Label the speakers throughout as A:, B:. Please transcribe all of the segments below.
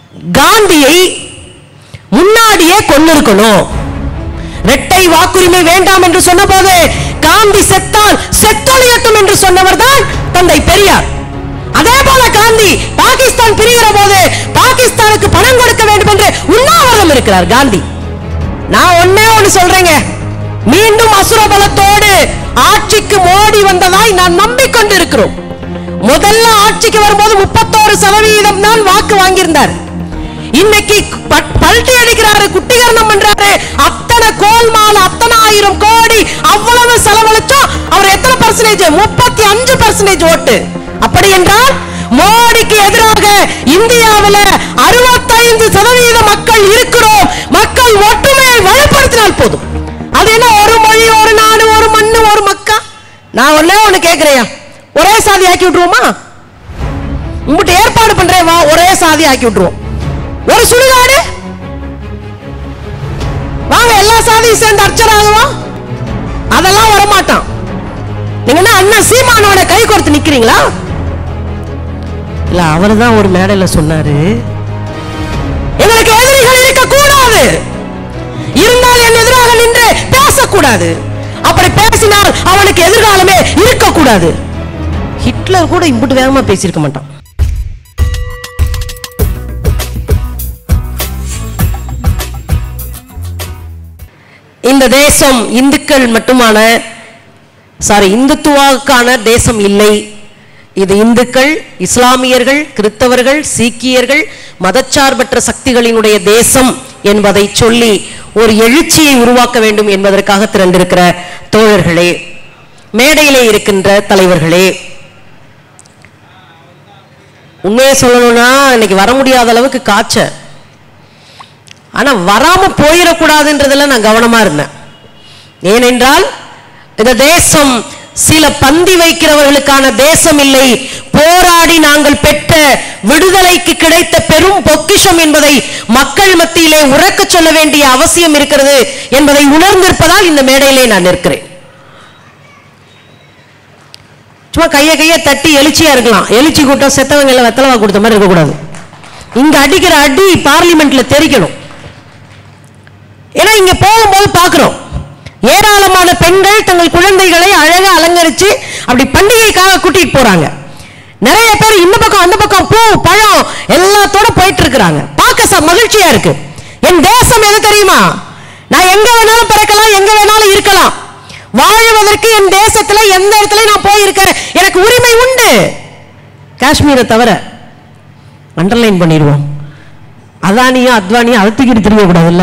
A: காந்தியை முன்னாடியே கொண்டிருக்கணும் இரட்டை வாக்குரிமை வேண்டாம் என்று சொன்னபோது காந்தி செத்தால் செத்தொழியட்டும் என்று சொன்னவர் தான் தந்தை பெரியார் அதே போல காந்தி பாகிஸ்தான் பிரிகிற போது பாகிஸ்தானுக்கு பணம் கொடுக்க வேண்டும் என்று உண்ணாவிரதம் இருக்கிறார் காந்தி நான் ஒன்னே ஒண்ணு சொல்றேங்க மீண்டும் அசுர பலத்தோடு ஆட்சிக்கு மோடி வந்ததாய் நான் நம்பிக்கொண்டிருக்கிறோம் முதல்ல ஆட்சிக்கு வரும்போது முப்பத்தோரு சதவீதம் தான் வாக்கு வாங்கியிருந்தார் இன்னைக்கு ப- பல்ட்டி அடிக்கிறாரு குட்டிகரணம் பண்றாரு அத்தனை கோல்மால் அத்தனை ஆயிரம் கோடி அவ்வளவு செலவழிச்சோம் அவர் எத்தனை பர்சன்டேஜ் முப்பத்தி அஞ்சு பர்சன்டேஜ் ஓட்டு அப்படி என்றால் மோடிக்கு எதிராக இந்தியாவில் அறுபத்தைந்து சதவீத மக்கள் இருக்கிறோம் மக்கள் ஒற்றுமையை வலுப்படுத்தினால் போதும் அது என்ன ஒரு மொழி ஒரு நாடு ஒரு மண்ணு ஒரு மக்கா நான் ஒண்ணே ஒண்ணு கேக்குறேன் ஒரே சாதி ஆக்கி விட்டுருவோமா உங்ககிட்ட ஏற்பாடு பண்றேன் வா ஒரே சாதி ஆக்கி விட்டுருவோம் ஒரு சுடுகாடு வாங்க எல்லா சாதியும் சேர்ந்து அர்ச்சராகுவோம் அதெல்லாம் வரமாட்டான் நீங்க என்ன அண்ணன் சீமானோட கை கோர்த்து நிக்கிறீங்களா இல்ல அவர் தான் ஒரு மேடையில சொன்னாரு எங்களுக்கு எதிரிகள் இருக்க கூடாது இருந்தால் என் எதிராக நின்று பேசக்கூடாது அப்படி பேசினால் அவனுக்கு எதிர்காலமே இருக்கக்கூடாது ஹிட்லர் கூட இம்புட்டு வேகமா பேசியிருக்க மாட்டான் இந்த தேசம் இந்துக்கள் மட்டுமான சாரி இந்துத்துவாவுக்கான தேசம் இல்லை இது இந்துக்கள் இஸ்லாமியர்கள் கிறிஸ்தவர்கள் சீக்கியர்கள் மதச்சார்பற்ற சக்திகளினுடைய தேசம் என்பதை சொல்லி ஒரு எழுச்சியை உருவாக்க வேண்டும் என்பதற்காக திரண்டிருக்கிற தோழர்களே மேடையிலே இருக்கின்ற தலைவர்களே உண்மையை சொல்லணும்னா இன்னைக்கு வர முடியாத அளவுக்கு காய்ச்ச ஆனா வராம போயிடக்கூடாதுன்றதுல நான் கவனமா இருந்தேன் ஏனென்றால் இந்த தேசம் சில பந்தி வைக்கிறவர்களுக்கான தேசம் இல்லை போராடி நாங்கள் பெற்ற விடுதலைக்கு கிடைத்த பெரும் பொக்கிஷம் என்பதை மக்கள் மத்தியிலே உறக்க சொல்ல வேண்டிய அவசியம் இருக்கிறது என்பதை உணர்ந்திருப்பதால் இந்த மேடையிலே நான் நிற்கிறேன் சும்மா கைய கைய தட்டி எழுச்சியா இருக்கலாம் எழுச்சி கூட்டம் செத்தவங்க எல்லாம் வெத்தலவா கொடுத்த மாதிரி இருக்கக்கூடாது இங்க அடிக்கிற அடி பார்லிமெண்ட்ல தெரிக்கணும் ஏன்னா இங்க போகும்போது பார்க்கிறோம் ஏராளமான பெண்கள் தங்கள் குழந்தைகளை அழகா அலங்கரிச்சு அப்படி பண்டிகைக்காக கூட்டிட்டு போறாங்க நிறைய பேர் இந்த பக்கம் அந்த பக்கம் பூ பழம் எல்லாத்தோட போயிட்டு இருக்கிறாங்க பார்க்க ச- மகிழ்ச்சியா இருக்கு என் தேசம் எது தெரியுமா நான் எங்க வேணாலும் பிறக்கலாம் எங்க வேணாலும் இருக்கலாம் வாழுவதற்கு என் தேசத்துல எந்த இடத்துல நான் போயிருக்கேன் எனக்கு உரிமை உண்டு காஷ்மீரை தவிர அண்டர்லைன் பண்ணிடுவோம் அதானியும் அத்வானியும் அழுத்திக்கிட்டு தெரியக்கூடாதுல்ல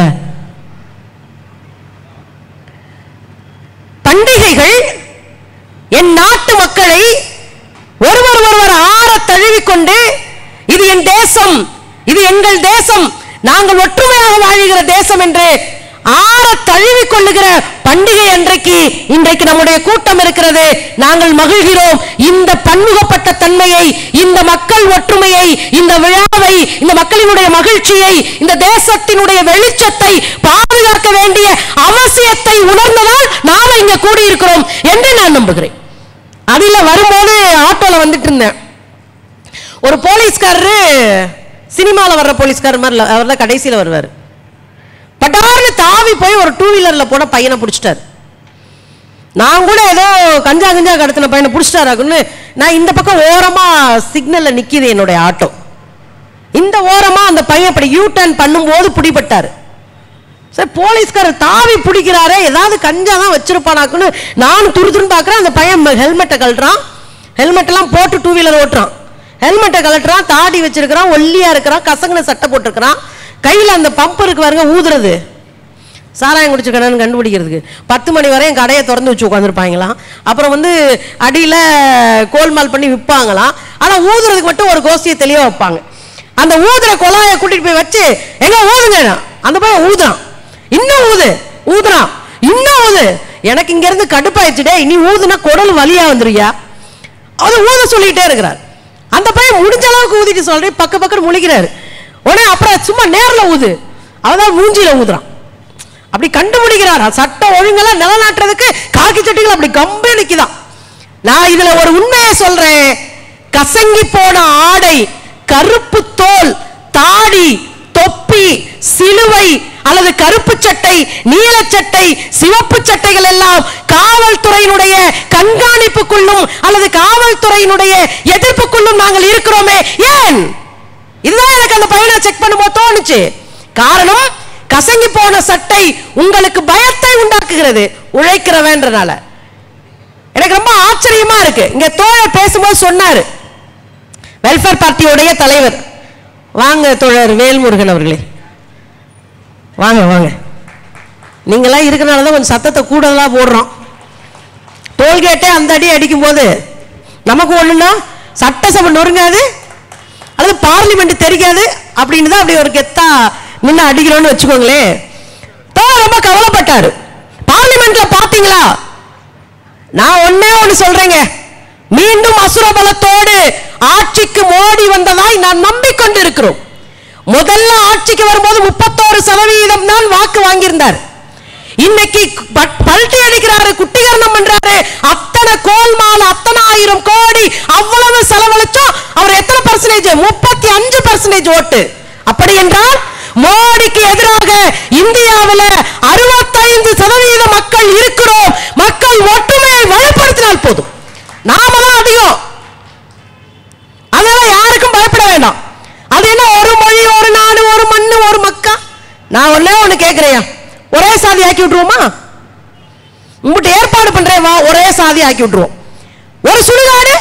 A: பண்டிகைகள் என் நாட்டு மக்களை ஒருவர் ஒருவர் ஆற தழுவிக்கொண்டு இது என் தேசம் இது எங்கள் தேசம் நாங்கள் ஒற்றுமையாக வாழுகிற தேசம் என்று ஆற தழுவிக் கொள்ளுகிற பண்டிகை அன்றைக்கு இன்றைக்கு நம்முடைய கூட்டம் இருக்கிறது நாங்கள் மகிழ்கிறோம் இந்த பன்முகப்பட்ட தன்மையை இந்த மக்கள் ஒற்றுமையை இந்த விழாவை இந்த மக்களினுடைய மகிழ்ச்சியை இந்த தேசத்தினுடைய வெளிச்சத்தை பாதுகாக்க வேண்டிய அவசியத்தை உணர்ந்ததால் நாம இங்க கூடியிருக்கிறோம் என்று நான் நம்புகிறேன் அதில வரும்போது ஆட்டோல வந்துட்டு இருந்தேன் ஒரு போலீஸ்காரரு சினிமால வர்ற போலீஸ்காரர் மாதிரி இல்ல, அவர் தான் கடைசியில வருவார் பட்டார்னு தாவி போய் ஒரு டூ வீலர்ல போன பையனை பிடிச்சிட்டாரு நான் கூட ஏதோ கஞ்சா கஞ்சா கடத்தின பையனை பிடிச்சிட்டாராக்குன்னு நான் இந்த பக்கம் ஓரமா சிக்னல்ல நிக்குது என்னுடைய ஆட்டோ இந்த ஓரமா அந்த பையன் அப்படி யூ டர்ன் பண்ணும்போது பிடிபட்டாரு சரி போலீஸ்காரர் தாவி பிடிக்கிறாரே ஏதாவது கஞ்சா தான் வச்சிருப்பானாக்குன்னு நானும் துரு துருன்னு பார்க்குறேன் அந்த பையன் ஹெல்மெட்டை கழட்டுறான் ஹெல்மெட் எல்லாம் போட்டு டூ வீலர் ஓட்டுறான் ஹெல்மெட்டை கழட்டுறான் தாடி வச்சிருக்கிறான் ஒல்லியா இருக்கிறான் கசங்கின சட்டை போட்டிருக்கிறான் கையில் அந்த பம்ப் இருக்கு பாருங்க ஊதுறது சாராயம் குடிச்சிருக்கானு கண்டுபிடிக்கிறதுக்கு பத்து மணி வரையும் கடையை திறந்து வச்சு உட்காந்துருப்பாங்களாம் அப்புறம் வந்து அடியில் கோல்மால் பண்ணி விற்பாங்களாம் ஆனால் ஊதுறதுக்கு மட்டும் ஒரு கோஷ்டியை தெளிவாக வைப்பாங்க அந்த ஊதுற குழாயை கூட்டிட்டு போய் வச்சு எங்க ஊதுங்க அந்த பையன் ஊதுறான் இன்னும் ஊது ஊதுறான் இன்னும் ஊது எனக்கு இங்க இருந்து கடுப்பாயிடுச்சுடே இனி ஊதுனா குடல் வலியா வந்துருயா அது ஊத சொல்லிட்டே இருக்கிறார் அந்த பையன் முடிஞ்ச அளவுக்கு ஊதிட்டு சொல்றேன் பக்க பக்கம் முழிக்கிறாரு உடனே அப்புறம் சும்மா நேர்ல ஊது அவதான் மூஞ்சில ஊதுறான் அப்படி கண்டுபிடிக்கிறார் சட்டம் ஒழுங்கெல்லாம் நிலநாட்டுறதுக்கு காக்கி சட்டிகள் அப்படி கம்பே நிக்குதான் நான் இதுல ஒரு உண்மையை சொல்றேன் கசங்கி போன ஆடை கருப்பு தோல் தாடி போர்வை அல்லது கருப்பு சட்டை நீல சட்டை சிவப்பு சட்டைகள் எல்லாம் காவல்துறையினுடைய கண்காணிப்புக்குள்ளும் அல்லது காவல்துறையினுடைய எதிர்ப்புக்குள்ளும் நாங்கள் இருக்கிறோமே ஏன் இதுதான் எனக்கு அந்த பையனை செக் பண்ணும்போது தோணுச்சு காரணம் கசங்கி போன சட்டை உங்களுக்கு பயத்தை உண்டாக்குகிறது உழைக்கிறவன்றனால எனக்கு ரொம்ப ஆச்சரியமா இருக்கு இங்க தோழர் பேசும்போது சொன்னாரு வெல்ஃபேர் பார்ட்டியோடைய தலைவர் வாங்க தோழர் வேல்முருகன் அவர்களே வாங்க வாங்க நீங்களாம் இருக்கனால தான் கொஞ்சம் சத்தத்தை கூடுதலா போடுறோம் டோல்கேட்டே அந்த அடி அடிக்கும் போது நமக்கு ஒண்ணுன்னா சட்டசபை நொறுங்காது அல்லது பார்லிமெண்ட் தெரிக்காது அப்படின்னு தான் அப்படி ஒரு கெத்தா நின்று அடிக்கிறோம்னு வச்சுக்கோங்களேன் தோழர் ரொம்ப கவலைப்பட்டாரு பார்லிமெண்ட்ல பாத்தீங்களா நான் ஒண்ணே ஒண்ணு சொல்றேங்க மீண்டும் அசுர பலத்தோடு ஆட்சிக்கு மோடி வந்ததாய் நான் நம்பிக்கொண்டிருக்கிறோம் முதல்ல ஆட்சிக்கு வரும்போது முப்பத்தோரு சதவீதம் தான் வாக்கு வாங்கியிருந்தார் இன்னைக்கு ப- பல்ட்டி அடிக்கிறாரு குட்டிகரணம் பண்றாரு அத்தனை கோல்மால் அத்தனை ஆயிரம் கோடி அவ்வளவு செலவழிச்சோம் அவர் எத்தனை பர்சன்டேஜ் முப்பத்தி அஞ்சு பர்சன்டேஜ் ஓட்டு அப்படி என்றால் மோடிக்கு எதிராக இந்தியாவில் அறுபத்தைந்து சதவீத மக்கள் இருக்கிறோம் மக்கள் ஒற்றுமையை வலுப்படுத்தினால் போதும் நாம தான் அதிகம் அதனால யாருக்கும் பயப்பட வேண்டாம் அது என்ன ஒரு மொழி ஒரு நாடு ஒரு மண்ணு ஒரு மக்கா நான் ஒண்ணே ஒண்ணு கேக்குறேன் ஒரே சாதி ஆக்கி விட்டுருவோமா உங்ககிட்ட ஏற்பாடு பண்றேன் வா ஒரே சாதி ஆக்கி விட்டுருவோம் ஒரு சுடுகாடு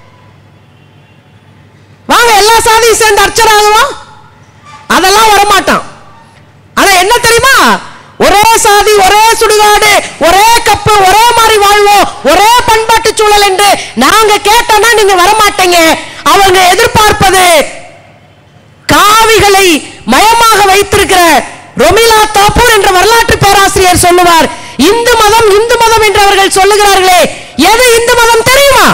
A: வாங்க எல்லா சாதியும் சேர்ந்து அர்ச்சர் ஆகுவோம் அதெல்லாம் வரமாட்டான் ஆனா என்ன தெரியுமா ஒரே சாதி ஒரே சுடுகாடு ஒரே கப்பு ஒரே மாதிரி வாழ்வோம் ஒரே பண்பாட்டு சூழல் என்று நாங்க கேட்டோம்னா நீங்க வரமாட்டீங்க அவங்க எதிர்பார்ப்பது காவிகளை மயமாக வைத்திருக்கிற ரொமிலா தாப்பூர் என்ற வரலாற்று பேராசிரியர் சொல்லுவார் இந்து மதம் இந்து மதம் என்று அவர்கள் சொல்லுகிறார்களே எது இந்து மதம் தெரியுமா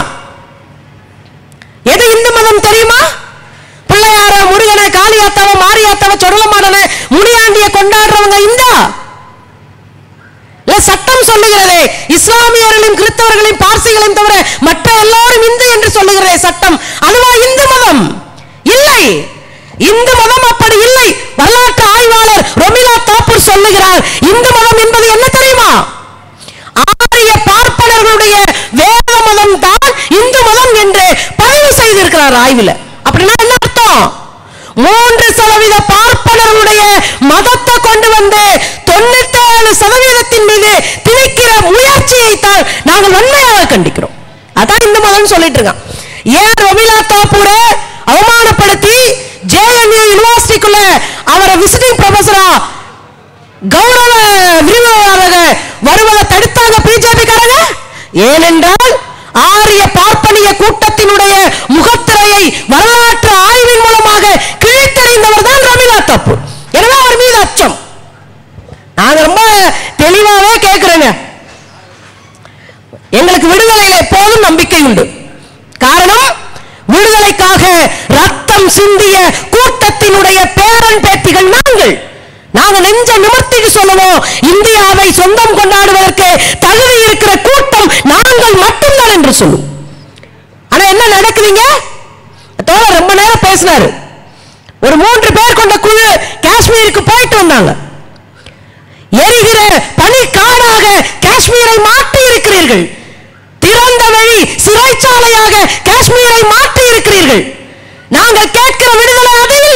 A: எது இந்து மதம் தெரியுமா பிள்ளையார முருகனை காளியாத்தாவ மாரியாத்தாவ சொடலமாடன முனியாண்டிய கொண்டாடுறவங்க இந்தா இல்ல சட்டம் சொல்லுகிறதே இஸ்லாமியர்களையும் கிறிஸ்தவர்களையும் பார்சிகளையும் தவிர மற்ற எல்லாரும் இந்து என்று சொல்லுகிறதே சட்டம் அதுவா இந்து மதம் இல்லை இந்து மதம் அப்படி இல்லை வரலாற்று ஆய்வாளர் ரொமிலா தாப்பூர் சொல்லுகிறார் இந்து மதம் என்பது என்ன தெரியுமா ஆரிய பார்ப்பனர்களுடைய வேத மதம் தான் இந்து மதம் என்று பதிவு செய்திருக்கிறார் ஆய்வுல அப்படின்னா என்ன அர்த்தம் மூன்று சதவீத பார்ப்பனர்களுடைய மதத்தை கொண்டு வந்து தொண்ணூத்தி ஏழு சதவீதத்தின் மீது திணிக்கிற முயற்சியை தான் நாங்கள் வன்மையாக கண்டிக்கிறோம் அதான் இந்து மதம் சொல்லிட்டு இருக்கான் ஏன் ரொமிலா தாப்பூரை அவமானப்படுத்தி ஜேஎன்யூ யூனிவர்சிட்டிக்குள்ள அவரை விசிட்டிங் ப்ரொஃபஸரா கௌரவ விரிவாளராக வருவதை தடுத்தாங்க பிஜேபி காரங்க ஏனென்றால் ஆரிய பார்ப்பனிய கூட்டத்தினுடைய முகத்திரையை வரலாற்று ஆய்வின் மூலமாக கிழித்தறிந்தவர் தான் ரமிலா தப்பு எனவே அவர் மீது அச்சம் நாங்க ரொம்ப தெளிவாவே கேட்கிறேங்க எங்களுக்கு விடுதலையில எப்போதும் நம்பிக்கை உண்டு காரணம் விடுதலைக்காக ரத்தம் சிந்திய கூட்டத்தினுடைய பேரன் பேத்திகள் நாங்கள் நாங்க நெஞ்ச நிமிர்த்திட்டு சொல்லுவோம் இந்தியாவை சொந்தம் கொண்டாடுவதற்கு தகுதி இருக்கிற கூட்டம் நாங்கள் மட்டும்தான் என்று சொல்லுவோம் ஆனா என்ன நடக்குதுங்க தோழர் ரொம்ப நேரம் பேசினாரு ஒரு மூன்று பேர் கொண்ட குழு காஷ்மீருக்கு போயிட்டு வந்தாங்க எரிகிற பனிக்காடாக காஷ்மீரை மாற்றி இருக்கிறீர்கள் திறந்த வழி சிறைச்சாலையாக காஷ்மீரை மாற்றி இருக்கிறீர்கள் நாங்கள் கேட்கிற விடுதலை அது இல்ல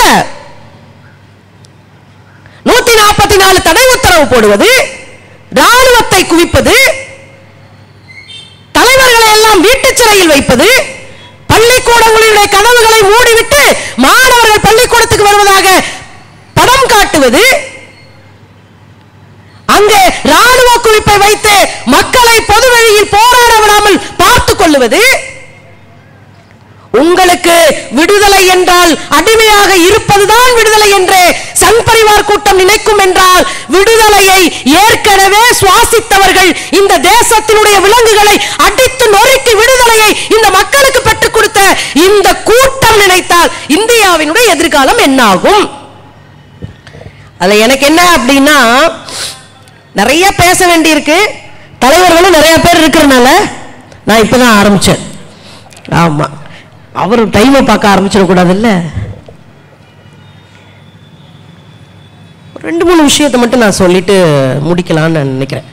A: நூத்தி நாற்பத்தி நாலு தடை உத்தரவு போடுவது ராணுவத்தை குவிப்பது தலைவர்களை எல்லாம் வீட்டு சிறையில் வைப்பது பள்ளிக்கூடங்களுடைய கதவுகளை மூடிவிட்டு மாணவர்கள் பள்ளிக்கூடத்துக்கு வருவதாக படம் காட்டுவது அங்கே ராணுவ குவிப்பை வைத்து மக்களை பொது வழியில் போராட விடாமல் பார்த்துக் கொள்ளுவது உங்களுக்கு விடுதலை என்றால் அடிமையாக இருப்பதுதான் விடுதலை என்று சங் பரிவார் கூட்டம் நினைக்கும் என்றால் விடுதலையை ஏற்கனவே சுவாசித்தவர்கள் இந்த தேசத்தினுடைய விலங்குகளை அடித்து நொறுக்கி விடுதலையை இந்த மக்களுக்கு பெற்றுக் கொடுத்த இந்த கூட்டம் நினைத்தால் இந்தியாவினுடைய எதிர்காலம் என்னாகும் அதுல எனக்கு என்ன அப்படின்னா நிறைய பேச வேண்டியிருக்கு தலைவர்களும் நிறைய பேர் இருக்கிறனால நான் இப்பதான் ஆரம்பிச்சேன் ஆமா அவர் டைமை பார்க்க ஆரம்பிச்சிடக்கூடாதுல்ல ஒரு ரெண்டு மூணு விஷயத்தை மட்டும் நான் சொல்லிட்டு முடிக்கலாம்னு நான் நினைக்கிறேன்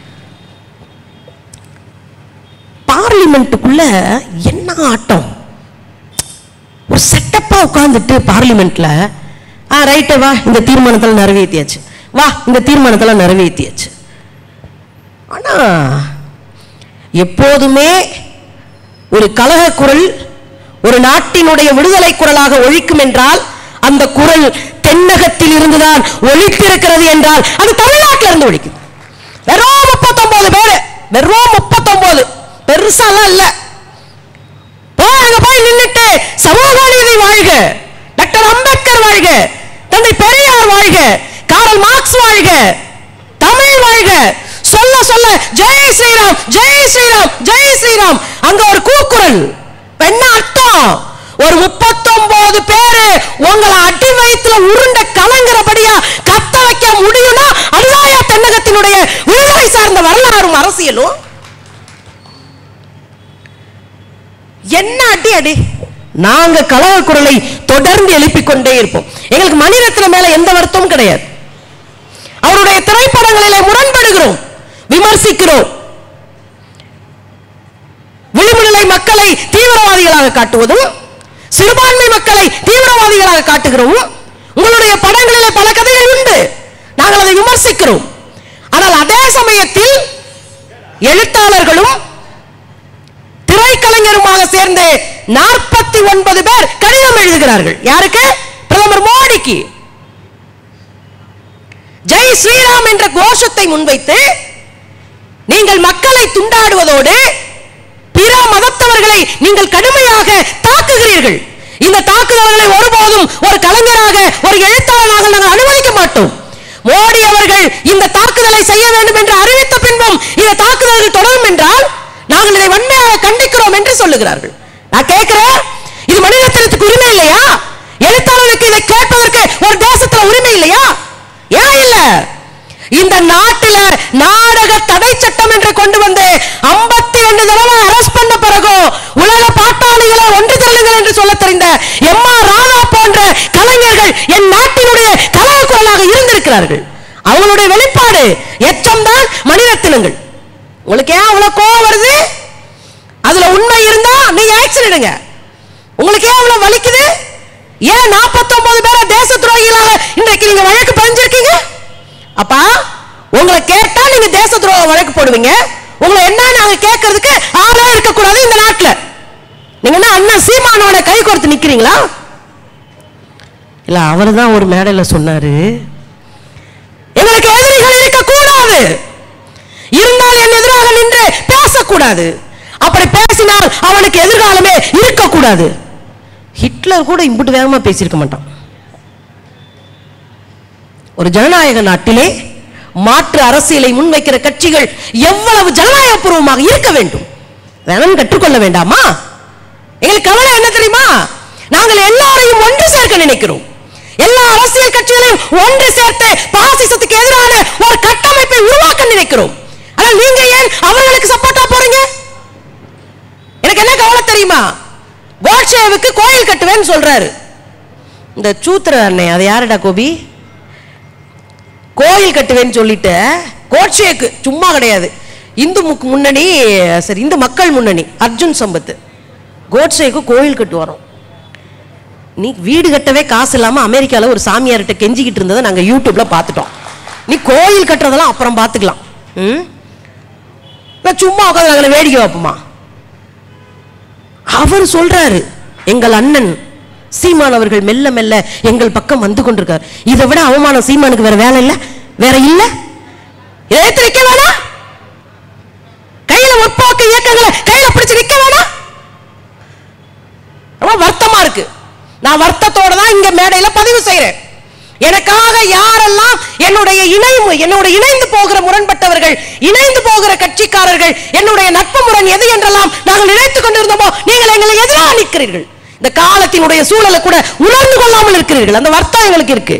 A: பார்லிமெண்ட்டுக்குள்ள என்ன ஆட்டம் ஒரு செட்டப்பா உட்காந்துட்டு பார்லிமெண்ட்ல ஆ ரைட்டு வா இந்த தீர்மானத்தில் நிறைவேற்றியாச்சு வா இந்த தீர்மானத்தில் நிறைவேற்றியாச்சு ஆனா எப்போதுமே ஒரு கலக குரல் ஒரு நாட்டினுடைய விடுதலை குரலாக ஒழிக்கும் என்றால் அந்த குரல் தென்னகத்தில் இருந்துதான் ஒழித்திருக்கிறது என்றால் அது தமிழ்நாட்டில இருந்து ஒழிக்குது வெறும் முப்பத்தொன்பது பேரு வெறும் முப்பத்தொன்பது பெருசாலாம் இல்ல போய் அங்க போய் நின்னுட்டு சமூக நீதி வாழ்க டாக்டர் அம்பேத்கர் வாழ்க தந்தை பெரியார் வாழ்க காரல் மார்க்ஸ் வாழ்க தமிழ் வாழ்க சொல்ல சொல்ல ஜெய் ஸ்ரீராம் ஜெய் ஸ்ரீராம் ஜெய் ஸ்ரீராம் அங்க ஒரு கூக்குரல் இப்ப என்ன அர்த்தம் ஒரு முப்பத்தொன்பது பேரு உங்களை அடி வயித்துல உருண்ட கலங்குறபடியா கத்த வைக்க முடியும்னா அதுதாயா தென்னகத்தினுடைய விடுதலை சார்ந்த வரலாறும் அரசியலும் என்ன அடி அடி நாங்க கலக குரலை தொடர்ந்து எழுப்பிக் கொண்டே இருப்போம் எங்களுக்கு மணிரத்ன மேல எந்த வருத்தமும் கிடையாது அவருடைய திரைப்படங்களிலே முரண்படுகிறோம் விமர்சிக்கிறோம் விளிம்புநிலை மக்களை தீவிரவாதிகளாக காட்டுவதும் சிறுபான்மை மக்களை தீவிரவாதிகளாக காட்டுகிறோம் உங்களுடைய படங்களிலே பல கதைகள் உண்டு நாங்கள் அதை விமர்சிக்கிறோம் ஆனால் அதே சமயத்தில் எழுத்தாளர்களும் திரைக்கலைஞருமாக சேர்ந்து நாற்பத்தி ஒன்பது பேர் கடிதம் எழுதுகிறார்கள் யாருக்கு பிரதமர் மோடிக்கு ஜெய் ஸ்ரீராம் என்ற கோஷத்தை முன்வைத்து நீங்கள் மக்களை துண்டாடுவதோடு பிற மதத்தவர்களை நீங்கள் கடுமையாக தாக்குகிறீர்கள் இந்த தாக்குதல்களை ஒருபோதும் ஒரு கலைஞராக ஒரு எழுத்தாளராக நாங்கள் அனுமதிக்க மாட்டோம் மோடி அவர்கள் இந்த தாக்குதலை செய்ய வேண்டும் என்று அறிவித்த பின்பும் இந்த தாக்குதல்கள் தொடரும் என்றால் நாங்கள் இதை வன்மையாக கண்டிக்கிறோம் என்று சொல்லுகிறார்கள் நான் கேட்கிறேன் இது மனிதத்தினத்துக்கு உரிமை இல்லையா எழுத்தாளருக்கு இதை கேட்பதற்கு ஒரு தேசத்துல உரிமை இல்லையா ஏன் இல்ல இந்த நாட்டில நாடக தடை சட்டம் என்று கொண்டு வந்து ஐம்பத்தி ரெண்டு தடவை அரெஸ்ட் பண்ண பிறகு உலக பாட்டாளிகளை ஒன்று திரளுங்கள் என்று சொல்ல தெரிந்த எம் ஆர் ராதா போன்ற கலைஞர்கள் என் நாட்டினுடைய கலக குரலாக இருந்திருக்கிறார்கள் அவங்களுடைய வெளிப்பாடு எச்சம்தான் மணிரத்தினங்கள் உங்களுக்கு ஏன் அவ்வளவு கோவம் வருது அதுல உண்மை இருந்தா நீங்க ஆக்சன் எடுங்க உங்களுக்கு ஏன் அவ்வளவு வலிக்குது ஏன் 49 பேரை தேச துரோகிகளாக இன்றைக்கு நீங்க வழக்கு பதிஞ்சிருக்கீங்க அப்பா உங்களை கேட்டா நீங்க தேச துரோக வழக்கு போடுவீங்க உங்களை என்ன நாங்க கேட்கறதுக்கு ஆளே இருக்க கூடாது இந்த நாட்டுல நீங்க என்ன அண்ணன் சீமானோட கை கோர்த்து நிக்கிறீங்களா இல்ல அவர் தான் ஒரு மேடையில சொன்னாரு எங்களுக்கு எதிரிகள் இருக்க கூடாது இருந்தால் என் எதிராக நின்று பேசக்கூடாது அப்படி பேசினால் அவனுக்கு எதிர்காலமே இருக்கக்கூடாது ஹிட்லர் கூட இம்புட்டு வேகமா பேசியிருக்க மாட்டான் ஒரு ஜனநாயக நாட்டிலே மாற்று அரசியலை முன்வைக்கிற கட்சிகள் எவ்வளவு ஜனநாயகபூர்வமாக இருக்க வேண்டும் வேணும் கற்றுக்கொள்ள வேண்டாமா எங்களுக்கு கவலை என்ன தெரியுமா நாங்கள் எல்லாரையும் ஒன்று சேர்க்க நினைக்கிறோம் எல்லா அரசியல் கட்சிகளையும் ஒன்று சேர்த்து பாசிசத்துக்கு எதிரான ஒரு கட்டமைப்பை உருவாக்க நினைக்கிறோம் ஆனால் நீங்க ஏன் அவர்களுக்கு சப்போர்ட்டா போறீங்க எனக்கு என்ன கவலை தெரியுமா கோட்சேவுக்கு கோயில் கட்டுவேன்னு சொல்றாரு இந்த சூத்திர அண்ணே அது யாருடா கோபி கோயில் கட்டுவேன்னு சொல்லிட்டு கோட்சேக்கு சும்மா கிடையாது இந்து முக் முன்னணி சரி இந்து மக்கள் முன்னணி அர்ஜுன் சம்பத் கோட்சேக்கு கோயில் கட்டு வரோம் நீ வீடு கட்டவே காசு இல்லாம அமெரிக்கால ஒரு சாமியார்கிட்ட கெஞ்சிக்கிட்டு இருந்ததை நாங்க யூடியூப்ல பார்த்துட்டோம் நீ கோயில் கட்டுறதெல்லாம் அப்புறம் பார்த்துக்கலாம் ம் நான் சும்மா உட்காந்து நாங்கள் வேடிக்கை வைப்போமா அவர் சொல்றாரு எங்கள் அண்ணன் சீமான் அவர்கள் மெல்ல மெல்ல எங்கள் பக்கம் வந்து கொண்டிருக்கார் இதை விட அவமானம் சீமானுக்கு வேற வேலை இல்ல வேற இல்ல எதிர்த்து நிக்க வேணாம் கையில முற்போக்கு இயக்கங்களை கையில பிடிச்சு நிக்க வேணாம் ரொம்ப வருத்தமா இருக்கு நான் வருத்தத்தோட தான் இங்க மேடையில பதிவு செய்யறேன் எனக்காக யாரெல்லாம் என்னுடைய இணைவு என்னோட இணைந்து போகிற முரண்பட்டவர்கள் இணைந்து போகிற கட்சிக்காரர்கள் என்னுடைய நட்பு முரண் எது என்றெல்லாம் நாங்கள் நினைத்துக் கொண்டிருந்தோமோ நீங்கள் எங்களை எதிராக நிற்கிறீர்கள் இந்த காலத்தினுடைய சூழலை கூட உணர்ந்து கொள்ளாமல் இருக்கிறீர்கள் அந்த வருத்தம் எங்களுக்கு இருக்கு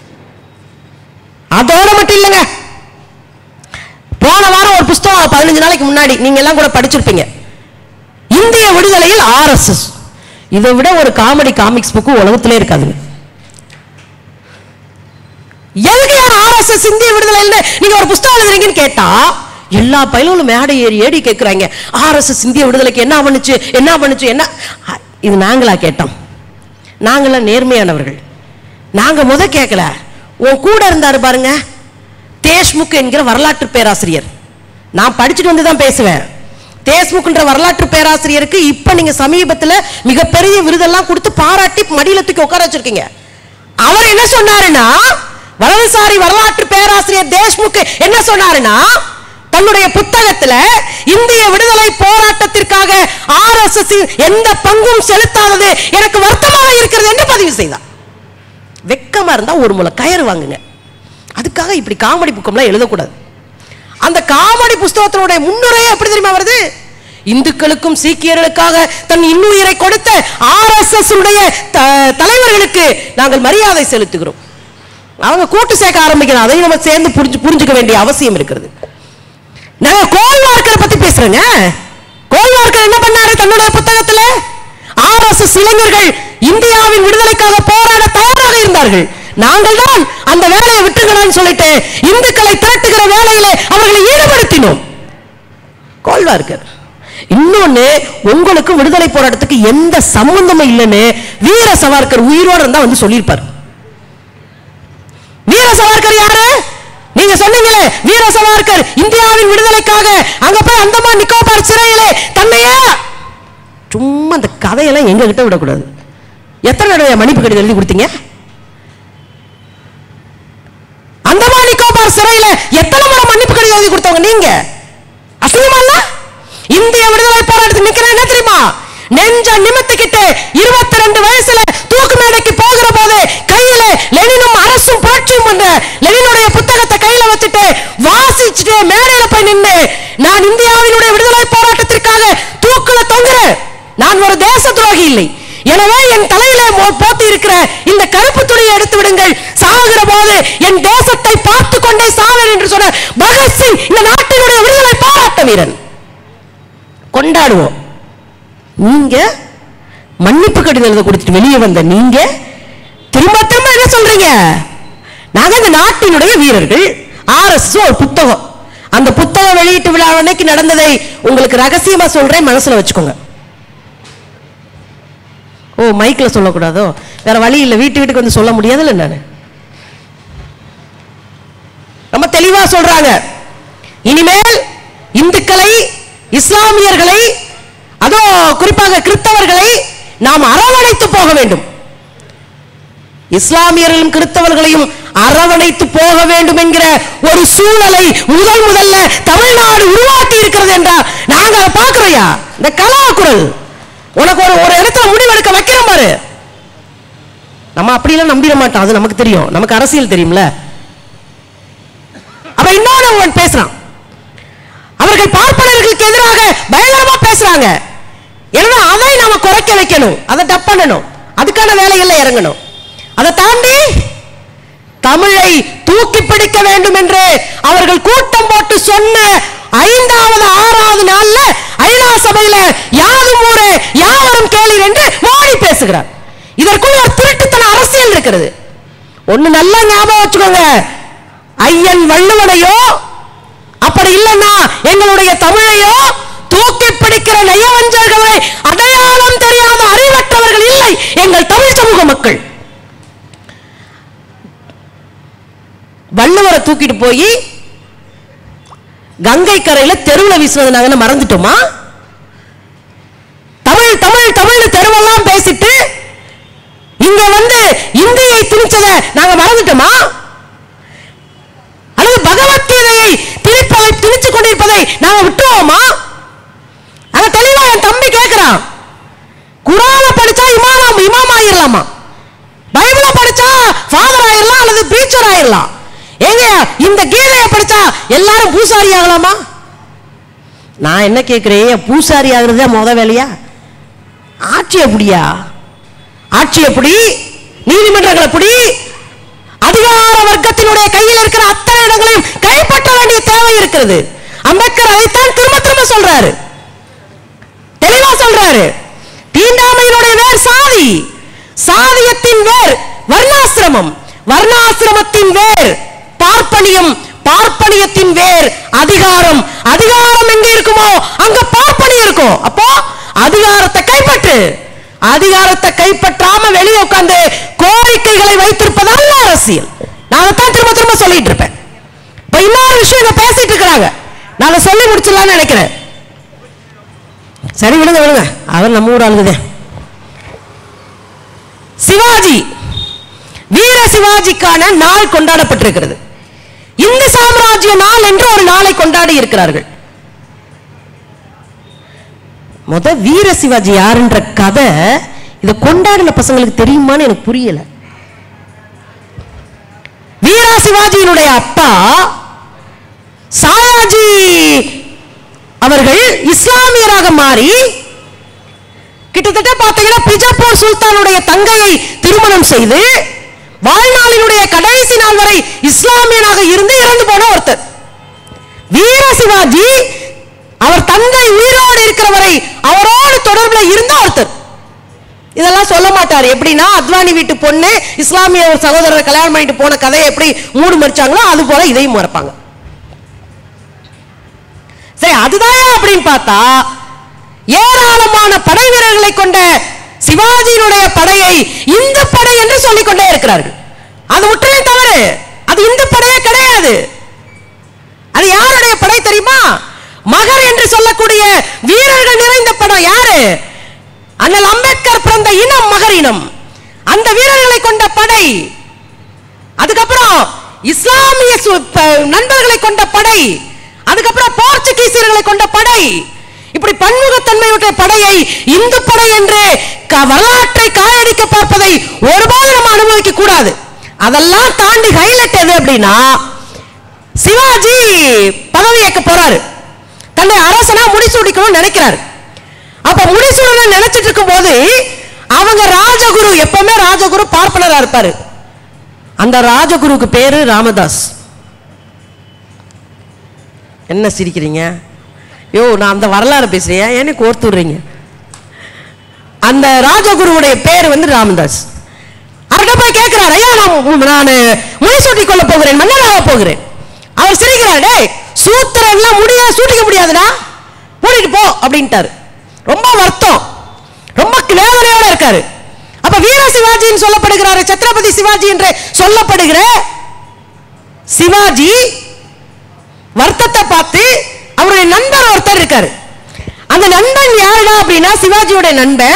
A: அதோட மட்டும் இல்லைங்க போன வாரம் ஒரு புஸ்தகம் பதினஞ்சு நாளைக்கு முன்னாடி நீங்க எல்லாம் கூட படிச்சிருப்பீங்க இந்திய விடுதலையில் ஆர்எஸ்எஸ் இதை விட ஒரு காமெடி காமிக்ஸ் புக்கு உலகத்திலே இருக்காதுங்க எதுக்கு யார் ஆர்எஸ்எஸ் இந்திய விடுதலை நீங்க ஒரு புஸ்தகம் எழுதுறீங்கன்னு கேட்டா எல்லா பயிலும் மேடை ஏறி ஏறி கேட்குறாங்க ஆர்எஸ்எஸ் இந்திய விடுதலைக்கு என்ன பண்ணுச்சு என்ன பண்ணுச்சு என்ன அ, இது நாங்களா கேட்டோம் நாங்களாம் நேர்மையானவர்கள் நாங்க முத கேட்கல உன் கூட இருந்தாரு பாருங்க தேஷ்முக் என்கிற வரலாற்று பேராசிரியர் நான் படிச்சுட்டு வந்து தான் பேசுவேன் தேஷ்முக்ன்ற வரலாற்று பேராசிரியருக்கு இப்ப நீங்க சமீபத்துல மிகப்பெரிய விருதெல்லாம் கொடுத்து பாராட்டி மடியில தூக்கி உட்கார வச்சிருக்கீங்க அவர் என்ன சொன்னாருன்னா வலதுசாரி வரலாற்று பேராசிரியர் தேஷ்முக் என்ன சொன்னாருன்னா தன்னுடைய புத்தகத்துல இந்திய விடுதலை போராட்டத்திற்காக ஆர்எஸ்எஸ் எந்த பங்கும் செலுத்தாதது எனக்கு வருத்தமாக இருக்கிறது என்று பதிவு செய்தார் வெக்கமா இருந்தா ஒரு முளை கயிறு வாங்குங்க அதுக்காக இப்படி காமெடி புக்கம்லாம் எழுதக்கூடாது அந்த காமெடி புஸ்தகத்தினுடைய முன்னுரையே எப்படி தெரியுமா வருது இந்துக்களுக்கும் சீக்கியர்களுக்காக தன் இன்னுயிரை கொடுத்த ஆர்எஸ்எஸ் உடைய த- தலைவர்களுக்கு நாங்கள் மரியாதை செலுத்துகிறோம் அவங்க கூட்டு சேர்க்க ஆரம்பிக்கிறோம் அதையும் நம்ம சேர்ந்து புரிஞ்சு புரிஞ்சுக்க வேண்டிய அவசியம் இருக்கிறது நாங்க கோல்வார்க்கரை பத்தி பேசுறேங்க கோல்வார்க்கர் என்ன பண்ணாரு தன்னுடைய புத்தகத்துல ஆர்எஸ்எஸ் இளைஞர்கள் இந்தியாவின் விடுதலைக்காக போராட தயாராக இருந்தார்கள் நாங்கள் தான் அந்த வேலையை விட்டுங்களான்னு சொல்லிட்டு இந்துக்களை திரட்டுகிற வேலையில அவர்களை ஈடுபடுத்தினோம் கோல்வார்க்கர் இன்னொன்னு உங்களுக்கு விடுதலை போராட்டத்துக்கு எந்த சம்பந்தமும் இல்லைன்னு வீர சவார்கர் உயிரோட இருந்தா வந்து சொல்லியிருப்பார் வீர சவார்கர் யாரு நீங்க சொன்னீங்களே வீர சவார்கர் இந்தியாவின் விடுதலைக்காக அங்க போய் அந்தமான் நிக்கோபார் சிறையிலே தன்னையே சும்மா அந்த கதையெல்லாம் எங்க கிட்ட விடக்கூடாது எத்தனை தடவை மன்னிப்பு கடிதம் எழுதி கொடுத்தீங்க அந்தமான் நிக்கோபார் சிறையில எத்தனை முறை மன்னிப்பு கடிதம் எழுதி கொடுத்தவங்க நீங்க அசிங்கமா இல்ல இந்திய விடுதலை போராட்டத்தில் நிக்கிறேன் என்ன தெரியுமா நெஞ்ச நிமித்திக்கிட்டு இருபத்தி ரெண்டு வயசுல தூக்கு மேடைக்கு போகிற போது கையில லெனினும் அரசும் புரட்சியும் பண்ற லெனினுடைய புத்தகத்தை கையில வச்சுட்டு வாசிச்சுட்டு மேடையில போய் நின்னு நான் இந்தியாவினுடைய விடுதலை போராட்டத்திற்காக தூக்குல தொங்குறேன் நான் ஒரு தேச துரோகி இல்லை எனவே என் தலையிலே மோ- போத்தி இருக்கிற இந்த கருப்பு துணியை எடுத்து விடுங்கள் சாகிற போது என் தேசத்தை பார்த்து கொண்டே சாவேன் என்று சொன்ன பகத்சிங் இந்த நாட்டினுடைய விடுதலை போராட்ட வீரன் கொண்டாடுவோம் நீங்க மன்னிப்பு கடிதம் எழுத கொடுத்துட்டு வெளியே வந்த நீங்க திரும்ப திரும்ப என்ன சொல்றீங்க நாங்க இந்த நாட்டினுடைய வீரர்கள் ஆர்எஸ் ஒரு புத்தகம் அந்த புத்தகம் வெளியீட்டு விழா அன்னைக்கு நடந்ததை உங்களுக்கு ரகசியமா சொல்றேன் மனசுல வச்சுக்கோங்க ஓ மைக்ல சொல்லக்கூடாதோ வேற வழி இல்லை வீட்டு வீட்டுக்கு வந்து சொல்ல முடியாதுல்ல நான் ரொம்ப தெளிவா சொல்றாங்க இனிமேல் இந்துக்களை இஸ்லாமியர்களை அதோ குறிப்பாக கிறிஸ்தவர்களை நாம் அரவணைத்து போக வேண்டும் இஸ்லாமியர்களும் கிறிஸ்தவர்களையும் அரவணைத்து போக வேண்டும் என்கிற ஒரு சூழலை முதல் முதல்ல தமிழ்நாடு உருவாக்கி இருக்கிறது என்றால் நாங்க அதை பார்க்கிறோயா இந்த கலா குரல் உனக்கு ஒரு ஒரு இடத்துல முடிவெடுக்க வைக்கிறோம் பாரு நம்ம அப்படிலாம் நம்பிட மாட்டோம் அது நமக்கு தெரியும் நமக்கு அரசியல் தெரியும்ல அப்ப இன்னொரு ஒருவன் பேசுறான் அவர்கள் பார்ப்பனர்களுக்கு எதிராக பயங்கரமா பேசுறாங்க எனவே அதை நாம குறைக்க வைக்கணும் அதை டப் பண்ணணும் அதுக்கான வேலைகள்ல இறங்கணும் அதை தாண்டி தமிழை தூக்கி பிடிக்க வேண்டும் என்று அவர்கள் கூட்டம் போட்டு சொன்ன ஐந்தாவது ஆறாவது நாள்ல ஐநா சபையில யாரும் ஊரே யாவரும் கேளீர் என்று மோடி பேசுகிறார் இதற்குள் ஒரு திருட்டுத்தன அரசியல் இருக்கிறது ஒண்ணு நல்லா ஞாபகம் வச்சுக்கோங்க ஐயன் வள்ளுவனையோ அப்படி இல்லைன்னா எங்களுடைய தமிழையோ தூக்கி பிடிக்கிற நயவஞ்சர்களை அடையாளம் தெரியாத அறிவற்றவர்கள் இல்லை எங்கள் தமிழ் சமூக மக்கள் வள்ளுவரை தூக்கிட்டு போய் கங்கை கரையில தெருவுல வீசுனது நாங்க என்ன மறந்துட்டோமா தமிழ் தமிழ் தமிழ் தெருவெல்லாம் பேசிட்டு இங்க வந்து இந்தியை திணிச்சதை நாங்க மறந்துட்டோமா அல்லது பகவத்கீதையை திணிப்பதை திணிச்சு கொண்டிருப்பதை நாங்க விட்டுருவோமா அத தெளிவா என் தம்பி கேட்கிறான் குரான படிச்சா இமாம் இமாம் ஆயிரலாமா பைபிள படிச்சா ஃபாதர் ஆயிரலாம் அல்லது பிரீச்சர் ஆயிரலாம் ஏங்க இந்த கீதையை படிச்சா எல்லாரும் பூசாரி ஆகலாமா நான் என்ன கேட்கிறேன் பூசாரி ஆகுறதே முத வேலையா ஆட்சி எப்படியா ஆட்சி எப்படி நீதிமன்றங்கள் எப்படி அதிகார வர்க்கத்தினுடைய கையில் இருக்கிற அத்தனை இடங்களையும் கைப்பற்ற வேண்டிய தேவை இருக்கிறது அம்பேத்கர் அதைத்தான் திரும்ப திரும்ப சொல்றாரு தெளிவா சொல்றாரு தீண்டாமையினுடைய வேர் சாதி சாதியத்தின் வேர் வர்ணாசிரமம் வர்ணாசிரமத்தின் வேர் பார்ப்பனியம் பார்ப்பனியத்தின் வேர் அதிகாரம் அதிகாரம் எங்க இருக்குமோ அங்க பார்ப்பனியம் இருக்கும் அப்போ அதிகாரத்தை கைப்பற்று அதிகாரத்தை கைப்பற்றாம வெளியே உட்கார்ந்து கோரிக்கைகளை வைத்திருப்பதல்ல அரசியல் நான் அதைத்தான் திரும்ப திரும்ப சொல்லிட்டு இருப்பேன் இப்ப இன்னொரு விஷயம் இங்க பேசிட்டு இருக்கிறாங்க நான் அதை சொல்லி முடிச்சிடலாம்னு நினைக்கிறேன் சரி விடுங்க விடுங்க அவர் நம்ம ஊர் ஆளுகுதே சிவாஜி வீர சிவாஜிக்கான நாள் கொண்டாடப்பட்டிருக்கிறது இந்து சாம்ராஜ்ய நாள் என்று ஒரு நாளை கொண்டாடி இருக்கிறார்கள் முத வீர சிவாஜி யாருன்ற கதை இதை கொண்டாடின பசங்களுக்கு தெரியுமான்னு எனக்கு புரியல வீர சிவாஜியினுடைய அப்பா சாயாஜி அவர்கள் இஸ்லாமியராக மாறி கிட்டத்தட்ட பார்த்தீங்கன்னா பிஜப்பூர் சுல்தானுடைய தங்கையை திருமணம் செய்து வாழ்நாளினுடைய கடைசி நாள் வரை இஸ்லாமியனாக இருந்து இறந்து போன ஒருத்தர் வீர சிவாஜி அவர் தந்தை உயிரோடு இருக்கிற வரை அவரோடு தொடர்புல இருந்த ஒருத்தர் இதெல்லாம் சொல்ல மாட்டார் எப்படின்னா அத்வானி வீட்டு பொண்ணு இஸ்லாமிய ஒரு சகோதரரை கல்யாணம் பண்ணிட்டு போன கதையை எப்படி மூடு மறிச்சாங்களோ அது போல இதையும் மறப்பாங்க சரி அதுதான் அப்படின்னு பார்த்தா ஏராளமான படை வீரர்களை கொண்ட சிவாஜியினுடைய படையை இந்து படை என்று சொல்லிக் கொண்டே இருக்கிறார்கள் அது முற்றிலும் தவறு அது இந்து படையே கிடையாது அது யாருடைய படை தெரியுமா மகர் என்று சொல்லக்கூடிய வீரர்கள் நிறைந்த படம் யாரு அண்ணல் அம்பேத்கர் பிறந்த இனம் மகர் இனம் அந்த வீரர்களை கொண்ட படை அதுக்கப்புறம் இஸ்லாமிய சு- ப- நண்பர்களை கொண்ட படை அதுக்கப்புறம் போர்ச்சுகீசியர்களை கொண்ட படை இப்படி பன்முகத்தன்மையுடைய படையை இந்து படை என்று க- வரலாற்றை காயடிக்க பார்ப்பதை ஒருபோது நம்ம அனுபவிக்க கூடாது அதெல்லாம் தாண்டி ஹைலைட் எது அப்படின்னா சிவாஜி பதவி ஏற்க போறாரு தன்னை அரசனா முடிசூடிக்கணும்னு நினைக்கிறாரு அப்ப முடிசூடணும் நினைச்சிட்டு இருக்கும்போது அவங்க ராஜகுரு எப்பவுமே ராஜகுரு பார்ப்பனரா இருப்பாரு அந்த ராஜகுருக்கு பேரு ராமதாஸ் என்ன சிரிக்கிறீங்க யோ நான் அந்த வரலாறு பேசுறேன் ஏன்னு கோர்த்து விடுறீங்க அந்த ராஜகுருவுடைய பேர் வந்து ராமதாஸ் அவர்கிட்ட போய் கேட்கிறார் ஐயா நான் நான் முடிசூட்டிக் கொள்ள போகிறேன் மன்னராக போகிறேன் அவர் சிரிக்கிறார் டேய் சூத்திரம் எல்லாம் முடிய சூட்டிக்க முடியாதுடா மூடிட்டு போ அப்படின்ட்டாரு ரொம்ப வருத்தம் ரொம்ப வேதனையோட இருக்காரு அப்ப வீர சிவாஜின்னு சொல்லப்படுகிறாரு சத்ரபதி சிவாஜி என்று சொல்லப்படுகிற சிவாஜி வருத்தத்தை பார்த்து அவருடைய நண்பர் ஒருத்தர் இருக்காரு அந்த நண்பன் யாருடா அப்படின்னா சிவாஜியோட நண்பன்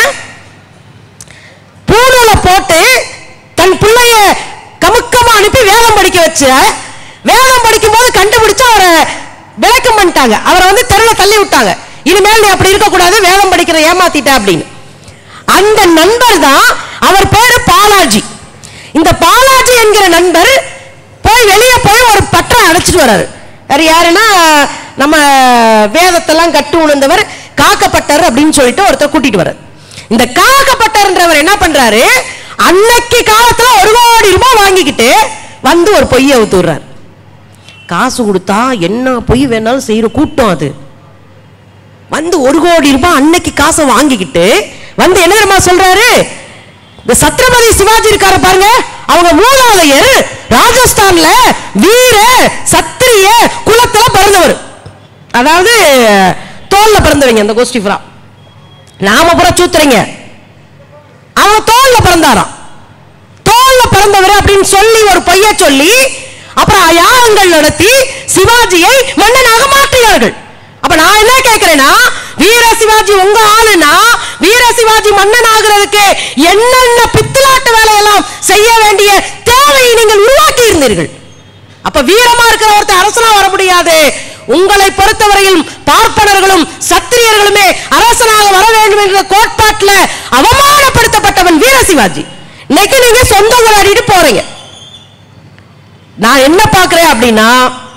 A: பூணூலை போட்டு தன் பிள்ளைய கமுக்கமா அனுப்பி வேதம் படிக்க வச்சு வேதம் படிக்கும் போது கண்டுபிடிச்சு அவரை விளக்கம் பண்ணிட்டாங்க அவரை வந்து தெருல தள்ளி விட்டாங்க இனிமேல் நீ அப்படி இருக்கக்கூடாது வேதம் படிக்கிற ஏமாத்திட்ட அப்படின்னு அந்த நண்பர் தான் அவர் பேரு பாலாஜி இந்த பாலாஜி என்கிற நண்பர் போய் வெளியே போய் ஒரு பற்றை அடைச்சிட்டு வர்றாரு வேற யாருன்னா நம்ம வேதத்தெல்லாம் கட்டு உணர்ந்தவர் காக்கப்பட்டர் அப்படின்னு சொல்லிட்டு ஒருத்தர் கூட்டிட்டு வர்றாரு இந்த காக்கப்பட்டர்ன்றவர் என்ன பண்றாரு அன்னைக்கு காலத்துல ஒரு கோடி ரூபாய் வாங்கிக்கிட்டு வந்து ஒரு பொய்யை ஊத்துறாரு காசு கொடுத்தா என்ன பொய் வேணாலும் செய்யற கூட்டம் அது வந்து ஒரு கோடி ரூபாய் அன்னைக்கு காசை வாங்கிக்கிட்டு வந்து என்ன தெரியுமா சொல்றாரு இந்த சத்ரபதி சிவாஜி இருக்காரு பாருங்க அவங்க மூலாதையர் ராஜஸ்தான்ல வீர சத்திரிய குலத்துல பிறந்தவர் அதாவது தோல்ல பிறந்தவங்க அந்த கோஷ்டிபுரா நாம புற சூத்துறீங்க அவன் தோல்ல பிறந்தாராம் தோல்ல பிறந்தவர் அப்படின்னு சொல்லி ஒரு பொய்ய சொல்லி அப்புறம் யாகங்கள் நடத்தி சிவாஜியை மன்னனாக மாற்றினார்கள் அப்ப நான் என்ன கேட்கிறேன்னா வீர சிவாஜி உங்க ஆளுனா வீர சிவாஜி மன்னன் ஆகிறதுக்கு என்னென்ன பித்தலாட்டு வேலையெல்லாம் செய்ய வேண்டிய தேவையை நீங்கள் உருவாக்கி இருந்தீர்கள் அப்ப வீரமா இருக்கிற ஒருத்தர் அரசனா வர முடியாது உங்களை பொறுத்தவரையில் பார்ப்பனர்களும் சத்திரியர்களுமே அரசனாக வர வேண்டும் என்ற கோட்பாட்டுல அவமானப்படுத்தப்பட்டவன் வீர சிவாஜி இன்னைக்கு நீங்க சொந்த கொண்டாடிட்டு போறீங்க நான் என்ன பார்க்கிறேன் அப்படின்னா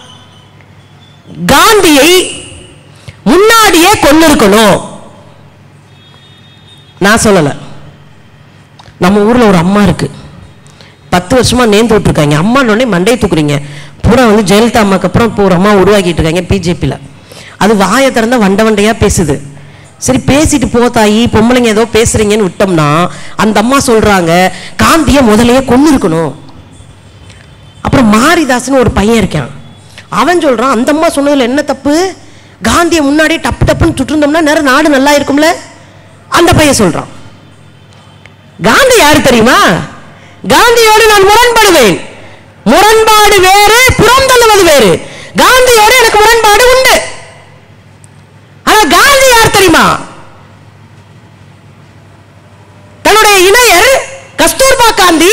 A: காந்தியை முன்னாடியே கொண்டு இருக்கணும் நான் சொல்லல நம்ம ஊர்ல ஒரு அம்மா இருக்கு பத்து வருஷமா நேர்ந்து விட்டுருக்காங்க அம்மானோடனே மண்டையை தூக்குறீங்க பூரா வந்து ஜெயலலிதா அம்மாக்கு அப்புறம் இப்போ ஒரு அம்மா உருவாக்கிட்டு இருக்காங்க பிஜேபியில் அது வாயை திறந்தா வண்ட வண்டையா பேசுது சரி பேசிட்டு போ தாயி பொம்பளைங்க ஏதோ பேசுறீங்கன்னு விட்டோம்னா அந்த அம்மா சொல்றாங்க காந்தியை முதலையே கொண்டு இருக்கணும் மாரிதாஸ்னு ஒரு பையன் இருக்கான் அவன் சொல்றான் அந்த அம்மா சொன்னதுல என்ன தப்பு காந்தியை முன்னாடி டப்பு டப்புன்னு சுட்டிருந்தோம்னா நேரம் நாடு நல்லா இருக்கும்ல அந்த பையன் சொல்றான் காந்தி யாரு தெரியுமா காந்தியோடு நான் முரண்படுவேன் முரண்பாடு வேறு புறந்தள்ளுவது வேறு காந்தியோடு எனக்கு முரண்பாடு உண்டு ஆனா காந்தி யார் தெரியுமா தன்னுடைய இணையர் கஸ்தூர்பா காந்தி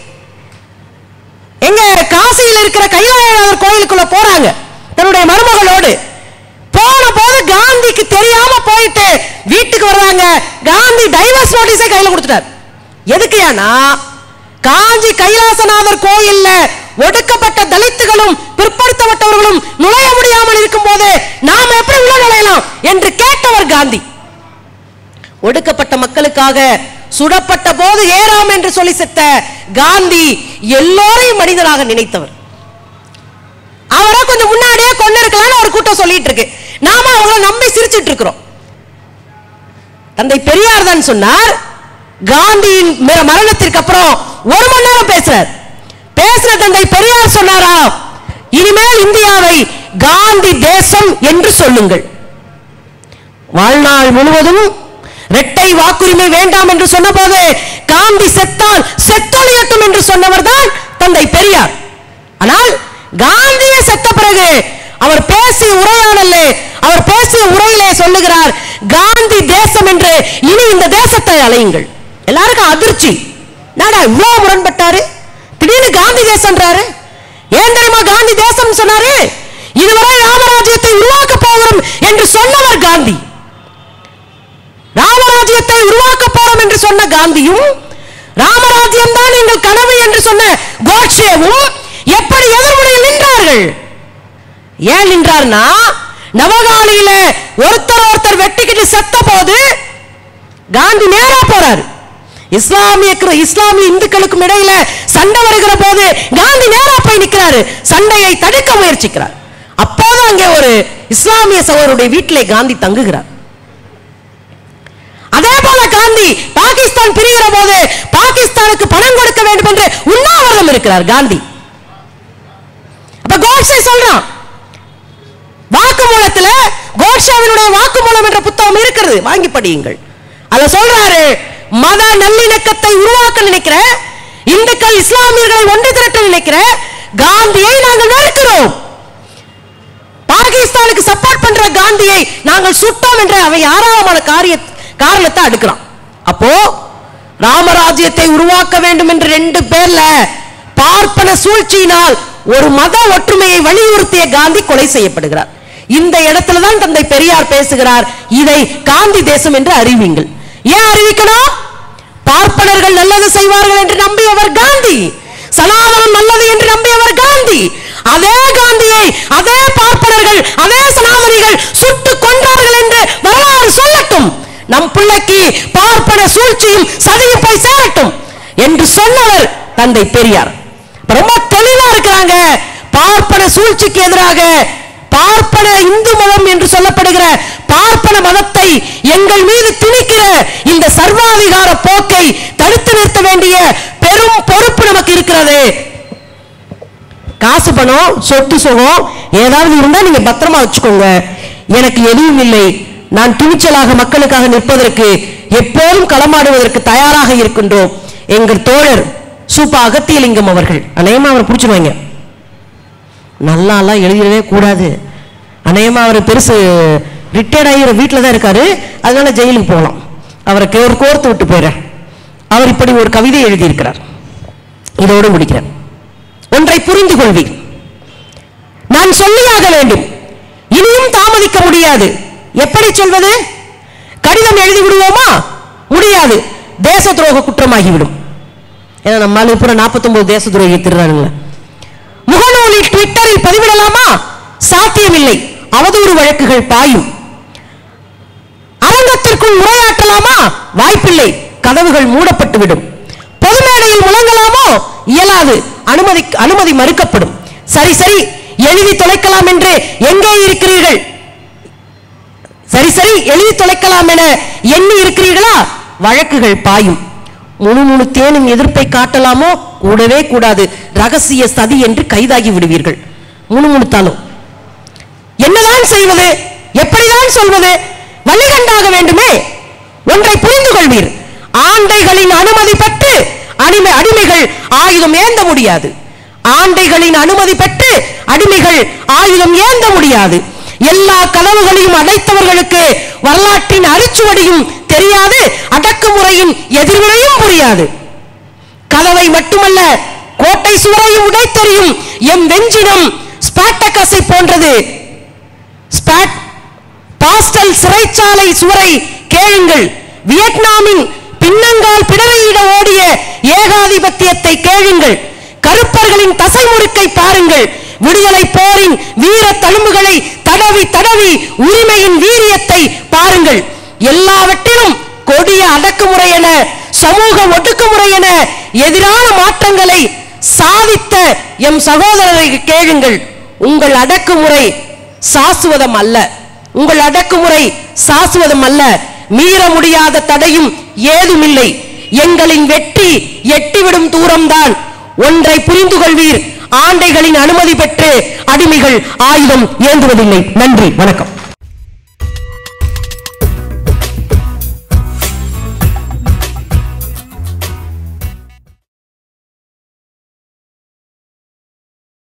A: எங்க காசியில் இருக்கிற கைலாயநாதர் கோயிலுக்குள்ள போறாங்க தன்னுடைய மருமகளோடு போன போது காந்திக்கு தெரியாம போயிட்டு வீட்டுக்கு வர்றாங்க காந்தி டைவர்ஸ் நோட்டீஸை கையில கொடுத்துட்டார் எதுக்குயானா காஞ்சி கைலாசநாதர் கோயில்ல ஒடுக்கப்பட்ட தலித்துகளும் பிற்படுத்தப்பட்டவர்களும் நுழைய முடியாமல் இருக்கும் போது நாம் எப்படி உள்ள நுழையலாம் என்று கேட்டவர் காந்தி ஒடுக்கப்பட்ட மக்களுக்காக சுடப்பட்ட போது ஏறாம் என்று சொல்லி செத்த காந்தி எல்லோரையும் மனிதனாக நினைத்தவர் அவரை கொஞ்சம் முன்னாடியே கொண்டு இருக்கலாம்னு ஒரு கூட்டம் சொல்லிட்டு இருக்கு நாம அவங்கள நம்பி சிரிச்சிட்டு இருக்கிறோம் தந்தை பெரியார் தான் சொன்னார் காந்தியின் ம- மரணத்திற்கு அப்புறம் ஒரு மணி நேரம் பேசுறார் பேசுற தந்தை பெரியார் சொன்னாரா இனிமேல் இந்தியாவை காந்தி தேசம் என்று சொல்லுங்கள் வாழ்நாள் முழுவதும் இரட்டை வாக்குரிமை வேண்டாம் என்று சொன்னபோது காந்தி செத்தால் செத்தொழியட்டும் என்று சொன்னவர் தான் தந்தை பெரியார் ஆனால் காந்தியே செத்த பிறகு அவர் பேசிய உரையாடலே அவர் பேசிய உரையிலே சொல்லுகிறார் காந்தி தேசம் என்று இனி இந்த தேசத்தை அலையுங்கள் எல்லாருக்கும் அதிர்ச்சி நாடா இவ்வளவு முரண்பட்டாரு திடீர்னு காந்தி தேசம்ன்றாரு ஏன் தெரியுமா காந்தி தேசம் சொன்னாரு இதுவரை ராமராஜ்யத்தை உருவாக்க போகிறோம் என்று சொன்னவர் காந்தி ராமராஜ்யத்தை உருவாக்க போறோம் என்று சொன்ன காந்தியும் ராமராஜ்யம் தான் எங்கள் கனவு என்று சொன்ன கோட்சேவும் எப்படி எதிர்முனையில் நின்றார்கள் ஏன் நின்றார்னா நவகாலியில ஒருத்தர் ஒருத்தர் வெட்டிக்கிட்டு செத்த போது காந்தி நேரா போறாரு இஸ்லாமிய கிற- இஸ்லாமிய இந்துக்களுக்கும் இடையில சண்டை வருகிற போது காந்தி நேரா போய் நிக்கிறாரு சண்டையை தடுக்க முயற்சிக்கிறார் அப்போது அங்கே ஒரு இஸ்லாமிய சகோதரருடைய வீட்டிலே காந்தி தங்குகிறார் அதே போல காந்தி பாகிஸ்தான் பிரிகிற போது பாகிஸ்தானுக்கு பணம் கொடுக்க வேண்டும் என்று உண்ணாவிரதம் இருக்கிறார் காந்தி அப்ப கோட்ஸே சொல்றான் வாக்குமூலத்துல கோட்சாவினுடைய வாக்குமூலம் என்ற புத்தகம் இருக்கிறது வாங்கி படியுங்கள் அத சொல்றாரு மத நல்லிணக்கத்தை உருவாக்க நினைக்கிற இந்துக்கள் இஸ்லாமியர்களை ஒன்று திரட்ட நினைக்கிற காந்தியை நாங்கள் வெறுக்கிறோம் பாகிஸ்தானுக்கு சப்போர்ட் பண்ற காந்தியை நாங்கள் சுட்டோம் என்ற அவை ஆறாவமான காரிய காரணத்தை அடுக்கிறான் அப்போ ராமராஜ்யத்தை உருவாக்க வேண்டும் என்று ரெண்டு பேர்ல பார்ப்பன சூழ்ச்சியினால் ஒரு மத ஒற்றுமையை வலியுறுத்திய காந்தி கொலை செய்யப்படுகிறார் இந்த இடத்துல தான் தந்தை பெரியார் பேசுகிறார் இதை காந்தி தேசம் என்று அறிவிங்கள் ஏன் அறிவிக்கணும் பார்ப்பனர்கள் நல்லது செய்வார்கள் என்று நம்பியவர் காந்தி சனாதனம் நல்லது என்று நம்பியவர் காந்தி அதே காந்தியை அதே பார்ப்பனர்கள் அதே சனாதனிகள் சுட்டு கொன்றார்கள் என்று வரலாறு சொல்லட்டும் நம் பிள்ளைக்கு பார்ப்பன சூழ்ச்சியும் சதியும் போய் சேரட்டும் என்று சொன்னவர் தந்தை பெரியார் இப்ப ரொம்ப தெளிவா இருக்கிறாங்க பார்ப்பன சூழ்ச்சிக்கு எதிராக பார்ப்பன இந்து மதம் என்று சொல்லப்படுகிற பார்ப்பன மதத்தை எங்கள் மீது திணிக்கிற இந்த சர்வாதிகார போக்கை தடுத்து நிறுத்த வேண்டிய பெரும் பொறுப்பு நமக்கு இருக்கிறது காசு பணம் சொத்து சுகம் ஏதாவது இருந்தா நீங்க பத்திரமா வச்சுக்கோங்க எனக்கு எதுவும் இல்லை நான் துணிச்சலாக மக்களுக்காக நிற்பதற்கு எப்போதும் களமாடுவதற்கு தயாராக இருக்கின்றோம் எங்கள் தோழர் சூப்பா அகத்தியலிங்கம் அவர்கள் அநேகமா அவரை பிடிச்சிருவாங்க நல்லாலாம் எழுதிடவே கூடாது அநேகமா அவர் பெருசு ரிட்டையர்ட் ஆகிற வீட்டில் தான் இருக்காரு அதனால ஜெயிலுக்கு போகலாம் அவரை ஒரு கோர்த்து விட்டு போயிடுறேன் அவர் இப்படி ஒரு கவிதை எழுதியிருக்கிறார் இதோடு முடிக்கிறேன் ஒன்றை புரிந்து கொள்வீர் நான் சொல்லியாக வேண்டும் இனியும் தாமதிக்க முடியாது எப்படி சொல்வது கடிதம் எழுதி விடுவோமா முடியாது தேச துரோக குற்றமாகிவிடும் ஏன்னா நம்மால இப்போ நாற்பத்தொன்பது தேச துரோகி திருறானுங்களே முகநூலில் ட்விட்டரில் பதிவிடலாமா சாத்தியமில்லை அவதூறு வழக்குகள் பாயும் அரங்கத்திற்குள் உரையாற்றலாமா வாய்ப்பில்லை கதவுகள் மூடப்பட்டுவிடும் பொது மேடையில் முழங்கலாமோ இயலாது அனுமதி அனுமதி மறுக்கப்படும் சரி சரி எழுதி தொலைக்கலாம் என்று எங்கே இருக்கிறீர்கள் சரி சரி எழுதி தொலைக்கலாம் என எண்ணி இருக்கிறீர்களா வழக்குகள் பாயும் முணுமுணுத்தேனும் எதிர்ப்பை காட்டலாமோ கூடவே கூடாது ரகசிய சதி என்று கைதாகி விடுவீர்கள் முணுமுணுத்தாலும் என்னதான் செய்வது எப்படிதான் சொல்வது வழிகண்டாக வேண்டுமே ஒன்றை புரிந்து கொள்வீர் ஆண்டைகளின் அனுமதி பெற்று அடிமை அடிமைகள் ஆயுதம் ஏந்த முடியாது ஆண்டைகளின் அனுமதி பெற்று அடிமைகள் ஆயுதம் ஏந்த முடியாது எல்லா கதவுகளையும் அடைத்தவர்களுக்கு வரலாற்றின் அரிச்சுவடியும் தெரியாது அடக்குமுறையின் எதிர்வினையும் புரியாது கதவை மட்டுமல்ல கோட்டை சுவரையும் உடைத்தெறியும் எம் வெஞ்சினம் ஸ்பாட்டகஸை போன்றது ஸ்பாட் பாஸ்டல் சிறைச்சாலை சுவரை கேளுங்கள் வியட்நாமின் பின்னங்கால் பிடரையிட ஓடிய ஏகாதிபத்தியத்தை கேளுங்கள் கருப்பர்களின் தசை முறுக்கை பாருங்கள் விடுதலை போரின் வீர தழும்புகளை தடவி தடவி உரிமையின் வீரியத்தை பாருங்கள் எல்லாவற்றிலும் கொடிய அடக்குமுறை என சமூக ஒடுக்குமுறை என எதிரான மாற்றங்களை சாதித்த எம் சகோதரரை கேளுங்கள் உங்கள் அடக்குமுறை சாசுவதம் அல்ல உங்கள் அடக்குமுறை சாசுவதம் அல்ல மீற முடியாத தடையும் ஏதுமில்லை எங்களின் வெற்றி எட்டிவிடும் தூரம்தான் ஒன்றை புரிந்து கொள்வீர் ஆண்டைகளின் அனுமதி பெற்று அடிமைகள் ஆயுதம் ஏந்துவதில்லை நன்றி வணக்கம்